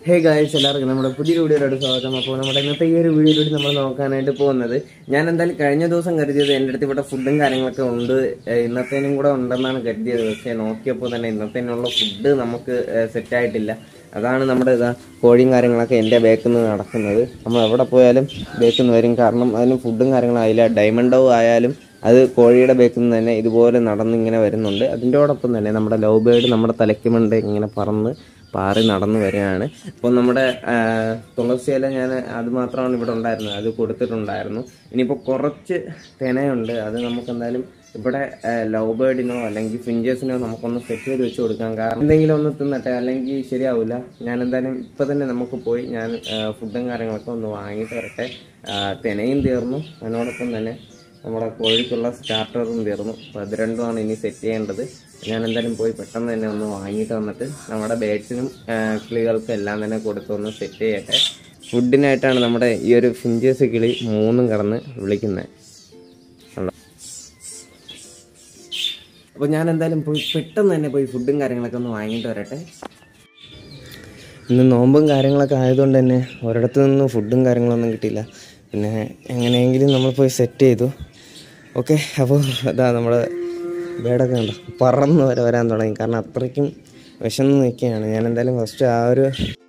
hey guys എല്ലാവർക്കും നമ്മുടെ പുതിയൊരു വീഡിയോയിലോട്ട് സ്വാഗതം അപ്പോൾ നമ്മുടെ ഇന്നത്തെ ഈ ഒരു വീഡിയോയിലൂടെ നമ്മൾ നോക്കാനായിട്ട് പോകുന്നത് ഞാൻ എന്തായാലും കഴിഞ്ഞ ദിവസം കരുതിയത് എൻ്റെ അടുത്ത് ഇവിടെ ഫുഡും കാര്യങ്ങളൊക്കെ ഉണ്ട് ഏഹ് ഇന്നത്തേനും കൂടെ ഉണ്ടെന്നാണ് കരുതിയത് പക്ഷേ നോക്കിയപ്പോൾ തന്നെ ഇന്നത്തേനുള്ള ഫുഡ് നമുക്ക് സെറ്റ് ആയിട്ടില്ല അതാണ് നമ്മുടെ ഇതാ കോഴിയും കാര്യങ്ങളൊക്കെ എൻ്റെ ബേക്കിൽ നിന്ന് നടക്കുന്നത് നമ്മൾ എവിടെ പോയാലും ബേക്കിൽ നിന്ന് വരും കാരണം അതിന് ഫുഡും കാര്യങ്ങളും ആയില്ല ഡയമണ്ടോ ആയാലും അത് കോഴിയുടെ ബേക്കിൽ നിന്ന് തന്നെ ഇതുപോലെ നടന്നിങ്ങനെ വരുന്നുണ്ട് അതിൻ്റോടൊപ്പം തന്നെ നമ്മുടെ ലവ് ബേർഡ് നമ്മുടെ തലയ്ക്ക് മണ്ട് ഇങ്ങനെ പറന്ന് പാറി നടന്നു വരികയാണ് അപ്പോൾ നമ്മുടെ ആ, തുളസി ഇല ഞാൻ അത് മാത്രമാണ് ഇവിടെ ഉണ്ടായിരുന്നത് അത് കൊടുത്തിട്ടുണ്ടായിരുന്നു ഇനിയിപ്പോൾ കുറച്ച് തെനയുണ്ട് അത് നമുക്ക് എന്തായാലും ഇവിടെ ലവ് ബേർഡിനോ അല്ലെങ്കിൽ ഫിഞ്ചേഴ്സിനോ നമുക്കൊന്ന് സെറ്റ് ചെയ്ത് വെച്ച് കൊടുക്കാം കാരണം എന്തെങ്കിലും ഒന്ന് തിന്നട്ടെ അല്ലെങ്കിൽ ശരിയാവില്ല ഞാൻ എന്തായാലും ഇപ്പം തന്നെ നമുക്ക് പോയി ഞാൻ ഫുഡും കാര്യങ്ങളൊക്കെ ഒന്ന് വാങ്ങിയിട്ട് വരട്ടെ ആ, തെനയും തീർന്നു അതിനോടൊപ്പം തന്നെ നമ്മുടെ കോഴിക്കുള്ള സ്റ്റാർട്ടറും തീർന്നു അപ്പോൾ അത് രണ്ടുമാണ് ഇനി സെറ്റ് ചെയ്യേണ്ടത് ഞാൻ എന്തായാലും പോയി പെട്ടെന്ന് തന്നെ ഒന്ന് വാങ്ങിയിട്ട് വന്നിട്ട് നമ്മുടെ ബേഡ്സിനും കിളികൾക്കും എല്ലാം തന്നെ കൊടുത്ത് ഒന്ന് സെറ്റ് ചെയ്യട്ടെ ഫുഡിനായിട്ടാണ് നമ്മുടെ ഈ ഒരു ഫിഞ്ചേഴ്സ് കിളി മൂന്നും കടന്ന് വിളിക്കുന്നത് അപ്പോൾ ഞാൻ എന്തായാലും പോയി പെട്ടെന്ന് തന്നെ പോയി ഫുഡും കാര്യങ്ങളൊക്കെ ഒന്ന് വാങ്ങിയിട്ട് വരട്ടെ ഇന്ന് നോമ്പും കാര്യങ്ങളൊക്കെ ആയതുകൊണ്ട് തന്നെ ഒരിടത്തു നിന്നും ഫുഡും കാര്യങ്ങളൊന്നും കിട്ടിയില്ല പിന്നെ എങ്ങനെയെങ്കിലും നമ്മൾ പോയി സെറ്റ് ചെയ്തു ഓക്കെ അപ്പോൾ അതാ നമ്മൾ ബേഡൊക്കെ ഉണ്ടോ പറന്ന് വരെ വരാൻ തുടങ്ങി കാരണം അത്രയ്ക്കും വിശന്ന് നിൽക്കുകയാണ് ഞാൻ എന്തായാലും ഫസ്റ്റ് ആ ഒരു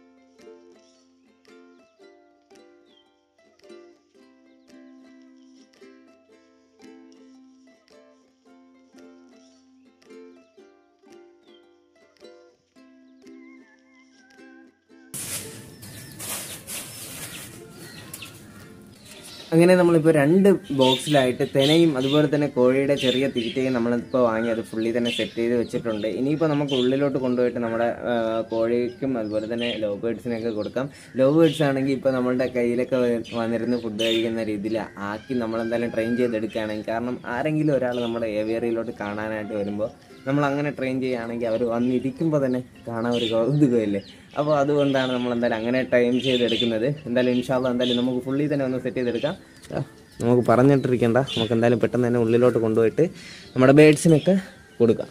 അങ്ങനെ നമ്മളിപ്പോൾ രണ്ട് ബോക്സിലായിട്ട് തെനയും അതുപോലെ തന്നെ കോഴിയുടെ ചെറിയ തീറ്റയും നമ്മളിപ്പോൾ വാങ്ങി അത് ഫുള്ളി തന്നെ സെറ്റ് ചെയ്ത് വെച്ചിട്ടുണ്ട് ഇനിയിപ്പോൾ നമുക്ക് ഉള്ളിലോട്ട് കൊണ്ടുപോയിട്ട് നമ്മുടെ ആ, കോഴിക്കും അതുപോലെ തന്നെ ലവ് ബേഡ്സിനൊക്കെ കൊടുക്കാം ലവ് ബേഡ്സ് ആണെങ്കിൽ ഇപ്പോൾ നമ്മളുടെ കയ്യിലൊക്കെ വ- വന്നിരുന്ന് ഫുഡ് കഴിക്കുന്ന രീതിയിൽ ആക്കി നമ്മളെന്തായാലും ട്രെയിൻ ചെയ്തെടുക്കുകയാണെങ്കിൽ കാരണം ആരെങ്കിലും ഒരാൾ നമ്മുടെ ഏവിയറിയിലോട്ട് കാണാനായിട്ട് വരുമ്പോൾ നമ്മൾ അങ്ങനെ ട്രെയിൻ ചെയ്യുകയാണെങ്കിൽ അവർ വന്നിരിക്കുമ്പോൾ തന്നെ കാണാൻ ഒരു കൗതുകമില്ലേ അപ്പോൾ അതുകൊണ്ടാണ് നമ്മൾ എന്തായാലും അങ്ങനെ ട്രെയിൻ ചെയ്തെടുക്കുന്നത് എന്തായാലും ഇൻഷാല്ല എന്തായാലും നമുക്ക് ഫുള്ളി തന്നെ ഒന്ന് സെറ്റ് ചെയ്തെടുക്കാം ആ, നമുക്ക് പറഞ്ഞിട്ടിരിക്കണ്ട നമുക്ക് എന്തായാലും പെട്ടെന്ന് തന്നെ ഉള്ളിലോട്ട് കൊണ്ടുപോയിട്ട് നമ്മുടെ ബേഡ്സിനൊക്കെ കൊടുക്കാം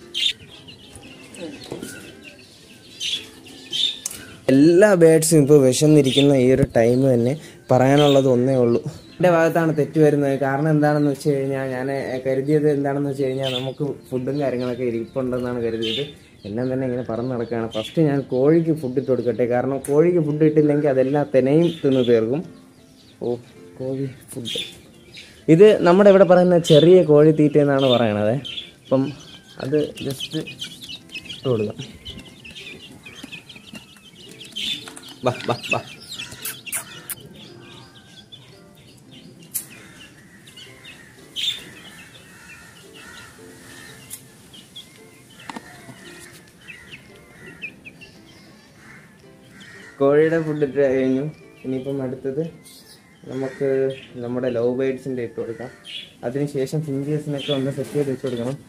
എല്ലാ ബേഡ്സും ഇപ്പോൾ വിശന്നിരിക്കുന്ന ഈ ഒരു ടൈം തന്നെ പറയാനുള്ളത് ഒന്നേ ഉള്ളൂ എൻ്റെ ഭാഗത്താണ് തെറ്റ് വരുന്നത് കാരണം എന്താണെന്ന് വെച്ച് കഴിഞ്ഞാൽ ഞാൻ കരുതിയത് എന്താണെന്ന് വെച്ച് കഴിഞ്ഞാൽ നമുക്ക് ഫുഡും കാര്യങ്ങളൊക്കെ ഇരിപ്പുണ്ടെന്നാണ് കരുതിയത് എല്ലാം തന്നെ ഇങ്ങനെ പറന്ന് നടക്കുകയാണ് ഫസ്റ്റ് ഞാൻ കോഴിക്ക് ഫുഡ് ഇട്ട് കൊടുക്കട്ടെ കാരണം കോഴിക്ക് ഫുഡ് ഇട്ടില്ലെങ്കിൽ അതെല്ലാം തെനയും തിന്ന് തീർക്കും ഓ കോഴി ഫുഡ് ഇത് നമ്മുടെ ഇവിടെ പറയുന്ന ചെറിയ കോഴി തീറ്റ എന്നാണ് പറയണത് അപ്പം അത് ജസ്റ്റ് ഇട്ട് കൊടുക്കാം വാ വാ വാ കോഴിയുടെ ഫുഡ് ഇട്ട് കഴിഞ്ഞു ഇനിയിപ്പം അടുത്തത് നമുക്ക് നമ്മുടെ ലവ് ബേഡ്സിൻ്റെ ഇട്ട് കൊടുക്കാം അതിനുശേഷം ഫിഞ്ചേഴ്സിനൊക്കെ ഒന്ന് സെറ്റ് ചെയ്ത് വെച്ച് കൊടുക്കണം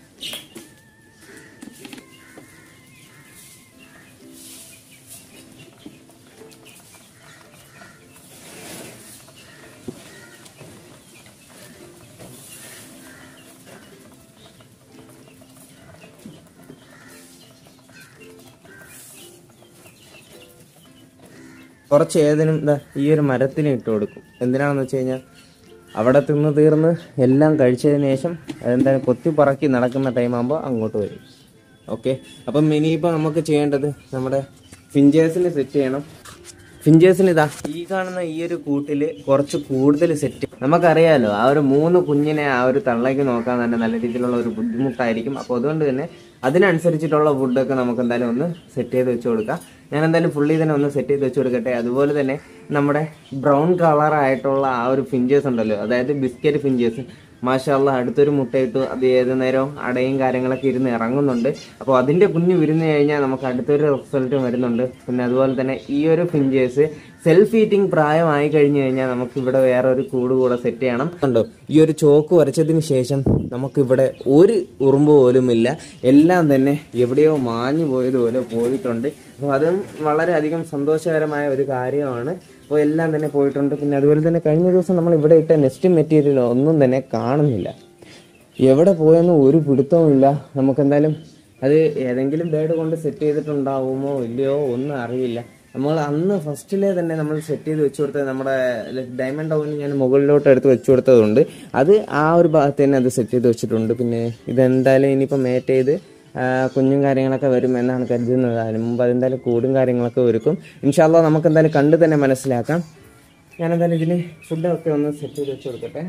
കുറച്ച് ഏതിനും ദാ ഈ ഒരു മരത്തിന് ഇട്ട് കൊടുക്കും എന്തിനാണെന്ന് വെച്ച് കഴിഞ്ഞാൽ അവിടെ തിന്ന് തീർന്ന് എല്ലാം കഴിച്ചതിന് ശേഷം അതെന്തായാലും കൊത്തി പറക്കി നടക്കുന്ന ടൈം ആകുമ്പോൾ അങ്ങോട്ട് വരും ഓക്കെ അപ്പം ഇനിയിപ്പോൾ നമുക്ക് ചെയ്യേണ്ടത് നമ്മുടെ ഫിഞ്ചേഴ്സിന് സെറ്റ് ചെയ്യണം ഫിഞ്ചേഴ്സിന് ഇതാ ഈ കാണുന്ന ഈ ഒരു കൂട്ടിൽ കുറച്ച് കൂടുതൽ സെറ്റ് നമുക്കറിയാലോ ആ ഒരു മൂന്ന് കുഞ്ഞിനെ ആ ഒരു തള്ളയ്ക്ക് നോക്കാൻ തന്നെ നല്ല രീതിയിലുള്ള ഒരു ബുദ്ധിമുട്ടായിരിക്കും അപ്പോൾ അതുകൊണ്ട് തന്നെ അതിനനുസരിച്ചിട്ടുള്ള ഫുഡൊക്കെ നമുക്ക് എന്തായാലും ഒന്ന് സെറ്റ് ചെയ്ത് വെച്ച് കൊടുക്കാം ഞാൻ എന്തായാലും ഫുള്ളി തന്നെ ഒന്ന് സെറ്റ് ചെയ്ത് വെച്ച് കൊടുക്കട്ടെ അതുപോലെ തന്നെ നമ്മുടെ ബ്രൗൺ കളർ ആയിട്ടുള്ള ആ ഒരു ഫിഞ്ചേഴ്സ് ഉണ്ടല്ലോ അതായത് ബിസ്ക്കറ്റ് ഫിഞ്ചേഴ്സ് മാഷാള്ള അടുത്തൊരു മുട്ടയിട്ടു അത് ഏത് നേരവും അടയും കാര്യങ്ങളൊക്കെ ഇരുന്ന് ഇറങ്ങുന്നുണ്ട് അപ്പോൾ അതിൻ്റെ കുഞ്ഞ് വിരുന്ന് കഴിഞ്ഞാൽ നമുക്ക് അടുത്തൊരു റിസൾട്ടും വരുന്നുണ്ട് പിന്നെ അതുപോലെ തന്നെ ഈ ഒരു ഫിഞ്ചേഴ്സ് സെൽഫ് ഈറ്റിംഗ് പ്രായമായി കഴിഞ്ഞു കഴിഞ്ഞാൽ നമുക്ക് ഇവിടെ വേറെ ഒരു കൂട് കൂടെ സെറ്റ് ചെയ്യണം കണ്ടോ ഈ ഒരു ചോക്ക് വരച്ചതിന് ശേഷം നമുക്കിവിടെ ഒരു ഉറുമ്പ് പോലും ഇല്ല എല്ലാം തന്നെ എവിടെയോ മാഞ്ഞു പോയതുപോലെ പോയിട്ടുണ്ട് അപ്പോൾ അതും വളരെയധികം സന്തോഷകരമായ ഒരു കാര്യമാണ് അപ്പോൾ എല്ലാം തന്നെ പോയിട്ടുണ്ട് പിന്നെ അതുപോലെ തന്നെ കഴിഞ്ഞ ദിവസം നമ്മൾ ഇവിടെ ഇട്ട നെസ്റ്റ് മെറ്റീരിയൽ ഒന്നും തന്നെ കാണുന്നില്ല എവിടെ പോയെന്ന് ഒരു പിടുത്തവും ഇല്ല നമുക്ക് എന്തായാലും അത് ഏതെങ്കിലും ബേഡ് കൊണ്ട് സെറ്റ് ചെയ്തിട്ടുണ്ടാവുമോ ഇല്ലയോ ഒന്നും അറിയില്ല നമ്മൾ അന്ന് ഫസ്റ്റിലെ തന്നെ നമ്മൾ സെറ്റ് ചെയ്ത് വെച്ചു കൊടുത്തത് നമ്മുടെ ഡയമണ്ട് ഓവന് ഞാൻ മുകളിലോട്ട് എടുത്ത് വെച്ചു കൊടുത്തതുകൊണ്ട് അത് ആ ഒരു ഭാഗത്ത് തന്നെ അത് സെറ്റ് ചെയ്ത് വെച്ചിട്ടുണ്ട് പിന്നെ ഇതെന്തായാലും ഇനിയിപ്പോൾ മേറ്റ് ചെയ്ത് ആ, കുഞ്ഞും കാര്യങ്ങളൊക്കെ വരും എന്നാണ് കരുതുന്നത് അതിന് മുമ്പ് അതെന്തായാലും കൂടും കാര്യങ്ങളൊക്കെ ഒരുക്കും ഇൻഷാല്ല നമുക്ക് എന്തായാലും കണ്ട് തന്നെ മനസ്സിലാക്കാം ഞാനെന്തായാലും ഇതിന് ഫുഡൊക്കെ ഒന്ന് സെറ്റ് ചെയ്ത് വെച്ച് കൊടുക്കട്ടെ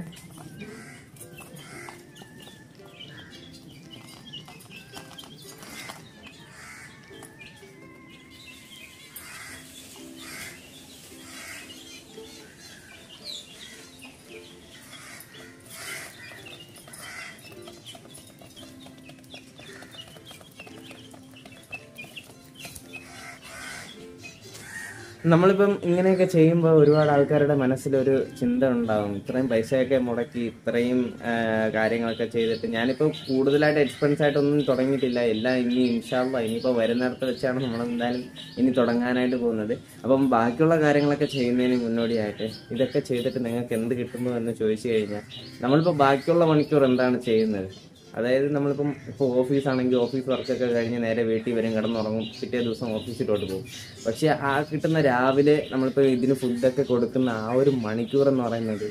നമ്മളിപ്പം ഇങ്ങനെയൊക്കെ ചെയ്യുമ്പോൾ ഒരുപാട് ആൾക്കാരുടെ മനസ്സിലൊരു ചിന്ത ഉണ്ടാവും ഇത്രയും പൈസയൊക്കെ മുടക്കി ഇത്രയും ആ, കാര്യങ്ങളൊക്കെ ചെയ്തിട്ട് ഞാനിപ്പോൾ കൂടുതലായിട്ട് എക്സ്പെൻസ് ആയിട്ടൊന്നും തുടങ്ങിയിട്ടില്ല എല്ലാം ഇനി ഇൻഷാല്ല ഇനിയിപ്പോൾ വരുന്നിടത്ത് വെച്ചാണ് നമ്മൾ എന്തായാലും ഇനി തുടങ്ങാനായിട്ട് പോകുന്നത് അപ്പം ബാക്കിയുള്ള കാര്യങ്ങളൊക്കെ ചെയ്യുന്നതിന് മുന്നോടിയായിട്ട് ഇതൊക്കെ ചെയ്തിട്ട് നിങ്ങൾക്ക് എന്ത് കിട്ടുന്നു എന്ന് ചോദിച്ചു കഴിഞ്ഞാൽ നമ്മളിപ്പോൾ ബാക്കിയുള്ള മണിക്കൂർ എന്താണ് ചെയ്യുന്നത് അതായത് നമ്മളിപ്പം ഇപ്പോൾ ഓഫീസാണെങ്കിൽ ഓഫീസ് വർക്കൊക്കെ കഴിഞ്ഞ് നേരെ വീട്ടിൽ വരും കിടന്നുറങ്ങും പിറ്റേ ദിവസം ഓഫീസിലോട്ട് പോകും പക്ഷേ ആ കിട്ടുന്ന രാവിലെ നമ്മളിപ്പോൾ ഇതിന് ഫുഡൊക്കെ കൊടുക്കുന്ന ആ ഒരു മണിക്കൂർ എന്ന് പറയുന്നത്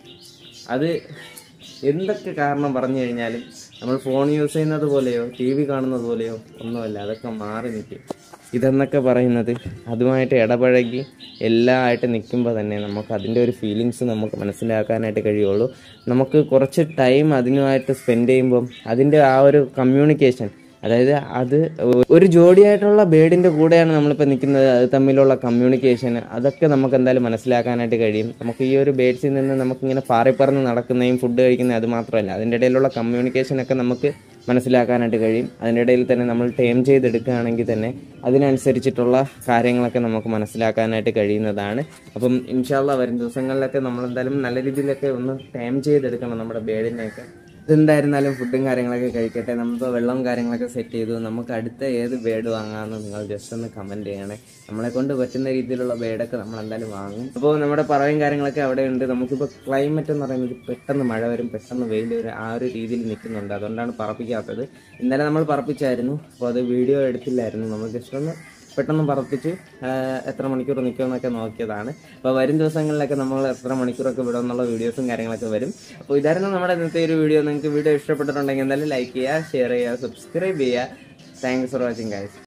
അത് എന്തൊക്കെ കാരണം പറഞ്ഞു കഴിഞ്ഞാലും നമ്മൾ ഫോൺ യൂസ് ചെയ്യുന്നത് പോലെയോ ടി വി കാണുന്നത് പോലെയോ ഒന്നുമല്ല അതൊക്കെ മാറി നിൽക്കും ഇതെന്നൊക്കെ പറയുന്നത് അതുമായിട്ട് ഇടപഴകി എല്ലാം ആയിട്ട് നിൽക്കുമ്പോൾ തന്നെ നമുക്ക് അതിൻ്റെ ഒരു ഫീലിങ്സ് നമുക്ക് മനസ്സിലാക്കാനായിട്ട് കഴിയുള്ളൂ നമുക്ക് കുറച്ച് ടൈം അതിനുമായിട്ട് സ്പെൻഡ് ചെയ്യുമ്പം അതിൻ്റെ ആ ഒരു കമ്മ്യൂണിക്കേഷൻ അതായത് അത് ഒരു ജോഡിയായിട്ടുള്ള ബേഡിൻ്റെ കൂടെയാണ് നമ്മളിപ്പോൾ നിൽക്കുന്നത് അത് തമ്മിലുള്ള കമ്മ്യൂണിക്കേഷൻ അതൊക്കെ നമുക്ക് എന്തായാലും മനസ്സിലാക്കാനായിട്ട് കഴിയും നമുക്ക് ഈ ഒരു ബേഡ്സിൽ നിന്ന് നമുക്കിങ്ങനെ പാറിപ്പറന്ന് നടക്കുന്നതും ഫുഡ് കഴിക്കുന്നതും അത് മാത്രമല്ല അതിൻ്റെ ഇടയിലുള്ള കമ്മ്യൂണിക്കേഷനൊക്കെ നമുക്ക് മനസ്സിലാക്കാനായിട്ട് കഴിയും അതിൻ്റെ ഇടയിൽ തന്നെ നമ്മൾ ടൈം ചെയ്തെടുക്കുകയാണെങ്കിൽ തന്നെ അതിനനുസരിച്ചിട്ടുള്ള കാര്യങ്ങളൊക്കെ നമുക്ക് മനസ്സിലാക്കാനായിട്ട് കഴിയുന്നതാണ് അപ്പം ഇൻഷാല്ല വരും ദിവസങ്ങളിലൊക്കെ നമ്മൾ എന്തായാലും നല്ല രീതിയിലൊക്കെ ഒന്ന് ടൈം ചെയ്തെടുക്കണം നമ്മുടെ ബേഡിനെയൊക്കെ ഇതെന്തായിരുന്നാലും ഫുഡും കാര്യങ്ങളൊക്കെ കഴിക്കട്ടെ നമ്മളിപ്പോൾ വെള്ളവും കാര്യങ്ങളൊക്കെ സെറ്റ് ചെയ്തു നമുക്ക് അടുത്ത ഏത് ബേഡ് വാങ്ങാമെന്ന് നിങ്ങൾ ജസ്റ്റ് ഒന്ന് കമൻറ്റ് ചെയ്യണേ നമ്മളെ കൊണ്ട് പറ്റുന്ന രീതിയിലുള്ള ബേഡൊക്കെ നമ്മൾ എന്തായാലും വാങ്ങും അപ്പോൾ നമ്മുടെ പറയും കാര്യങ്ങളൊക്കെ അവിടെ ഉണ്ട് നമുക്കിപ്പോൾ ക്ലൈമറ്റ് എന്ന് പറയുന്നത് പെട്ടെന്ന് മഴ വരും പെട്ടെന്ന് വെയിൽ വരും ആ ഒരു രീതിയിൽ നിൽക്കുന്നുണ്ട് അതുകൊണ്ടാണ് പറപ്പിക്കാത്തത് ഇന്നലെ നമ്മൾ പറപ്പിച്ചായിരുന്നു അപ്പോൾ അത് വീഡിയോ എടുത്തില്ലായിരുന്നു നമ്മൾ ജസ്റ്റ് ഒന്ന് പെട്ടെന്ന് പറപ്പിച്ച് ആ, എത്ര മണിക്കൂർ നിൽക്കുമെന്നൊക്കെ നോക്കിയതാണ് അപ്പോൾ വരും ദിവസങ്ങളിലൊക്കെ നമ്മൾ എത്ര മണിക്കൂറൊക്കെ വിടുമെന്നുള്ള വീഡിയോസും കാര്യങ്ങളൊക്കെ വരും അപ്പോൾ ഇതായിരുന്നു നമ്മുടെ ഇന്നത്തെ ഒരു വീഡിയോ നിങ്ങൾക്ക് വീഡിയോ ഇഷ്ടപ്പെട്ടിട്ടുണ്ടെങ്കിൽ എന്തായാലും ലൈക്ക് ചെയ്യുക ഷെയർ ചെയ്യുക സബ്സ്ക്രൈബ് ചെയ്യുക താങ്ക്സ് ഫോർ വാച്ചിങ് ഗൈസ്